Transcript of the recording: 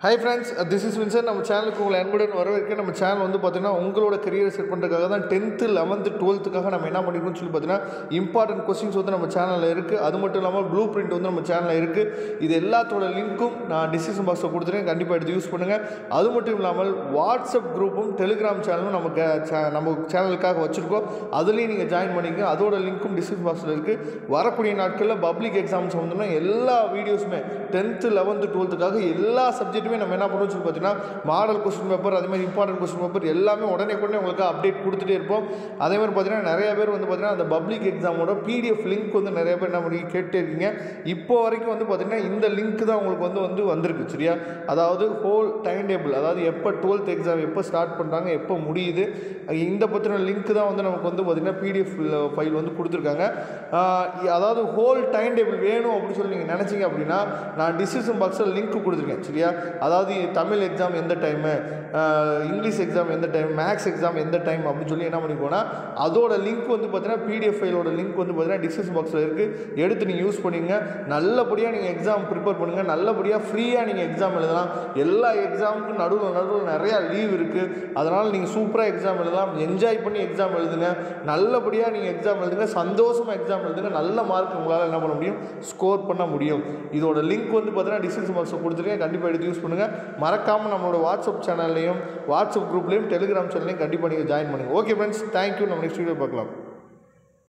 hi friends this is Vinson நம்ம சேனலுக்கு உங்களை அன்புடன் வரவேற்க நம்ம சேனல் வந்து பார்த்தீங்கன்னா உங்களோட கரியரை செட் பண்ணுறதுக்காக தான் டென்த்து லெவன்த்து டுவெல்த்துக்காக நம்ம என்ன பண்ணிருக்கோம்னு சொல்லி பார்த்தீங்கன்னா இம்பார்ட்டன்ட் கொஸ்டின்ஸ் வந்து நம்ம சேனலில் இருக்குது அது மட்டும் இல்லாமல் ப்ளூ பிரிண்ட் வந்து நம்ம சேனலில் இருக்குது இது எல்லாத்தோட லிங்க்கும் நான் டிஸ்கிரிப்ஷன் பாக்ஸில் கொடுத்துருக்கேன் கண்டிப்பாக எடுத்து யூஸ் பண்ணுங்கள் அது மட்டும் இல்லாமல் வாட்ஸ்அப் குரூப்பும் டெலிகிராம் சேனலும் நம்ம க- சே- நம்ம சேனலுக்காக வச்சுருக்கோம் அதுலேயும் நீங்கள் ஜாயின் பண்ணிக்க அதோட லிங்க்கும் டிஸ்கிரிப்ஷன் பாக்ஸில் இருக்குது வரக்கூடிய நாட்களில் பப்ளிக் எக்ஸாம்ஸ் வந்தோம்னா எல்லா வீடியோஸுமே டென்த்து லெவன்த்து டுவெல்த்துக்காக எல்லா சப்ஜெக்ட்டுமே நம்ம என்ன பண்ணுவோம் சொல்லி பார்த்தீங்கன்னா மாடல் கொஸ்டின் பேப்பர் அதே மாதிரி இம்பார்ட்டன்ட் கொஸ்டின் பேப்பர் எல்லாமே உடனே உடனே உங்களுக்கு அப்டேட் கொடுத்துட்டே இருப்போம் அதே மாதிரி பார்த்தீங்கன்னா நிறைய பேர் வந்து பார்த்தீங்கன்னா அந்த பப்ளிக் எக்ஸாமோட பிடிஎஃப் லிங்க் வந்து நிறைய பேர் என்ன பண்ணி கேட்டே இருக்கீங்க இப்போ வரைக்கும் வந்து பார்த்தீங்கன்னா இந்த லிங்க் தான் உங்களுக்கு வந்து வந்து வந்திருக்கு சரியா அதாவது ஹோல் டைம் டேபிள் அதாவது எப்போ டுவெல்த் எக்ஸாம் எப்போ ஸ்டார்ட் பண்ணுறாங்க எப்போ முடியுது இந்த பற்றின லிங்க் தான் வந்து நமக்கு வந்து பார்த்திங்கன்னா பிடிஎஃப் ஃபைல் வந்து கொடுத்துருக்காங்க ஆஹ் அதாவது ஹோல் டைம் டேபிள் வேணும் அப்படின்னு சொல்லி நீங்கள் நினச்சிங்க அப்படின்னா நான் டிசிஷன் பாக்ஸில் லிங்க் கொடுத்துருக்கேன் சரியா அதாவது தமிழ் எக்ஸாம் எந்த டைமு இங்கிலீஷ் எக்ஸாம் எந்த டைம் மேக்ஸ் எக்ஸாம் எந்த டைம் அப்படின்னு சொல்லி என்ன பண்ணிக்கோனா அதோட லிங்க் வந்து பார்த்தீங்கன்னா பிடிஎஃப் ஃபைலோட லிங்க் வந்து பார்த்தீங்கன்னா டிஸ்கிரிப்ஷன் பாக்ஸில் இருக்குது எடுத்து நீங்கள் யூஸ் பண்ணிங்க நல்லபடியாக நீங்கள் எக்ஸாம் ப்ரிப்பேர் பண்ணுங்கள் நல்லபடியாக ஃப்ரீயாக நீங்கள் எக்ஸாம் எழுதலாம் எல்லா எக்ஸாமுக்கும் நடுவில் நடுவில் நிறையா லீவ் இருக்குது அதனால் நீங்கள் சூப்பராக எக்ஸாம் எழுதலாம் என்ஜாய் பண்ணி எக்ஸாம் எழுதுங்க நல்லபடியாக நீங்கள் எக்ஸாம் எழுதுங்க சந்தோஷமாக எக்ஸாம் எழுதுங்க நல்ல மார்க் உங்களால் என்ன பண்ண முடியும் ஸ்கோர் பண்ண முடியும் இதோட லிங்க் வந்து பார்த்தீங்கன்னா டிஸ்கிரிப்ஷன் பாக்ஸில் கொடுத்துருக்கேன் கண்டிப்பாக எடுத்து யூஸ் பண்ணுங்கள் மறக்காமல் நம்மளோட வாட்ஸ்அப் சேனல்லையும் வாட்ஸ்அப் குரூப்லேயும் டெலிகிராம் சேனல்லையும் கண்டிப்பாக நீங்கள் ஜாயின் பண்ணுங்கள் ஓகே ஃப்ரெண்ட்ஸ் தேங்க்யூ நம்ம நெக்ஸ்ட் வீடியோ பார்க்கலாம்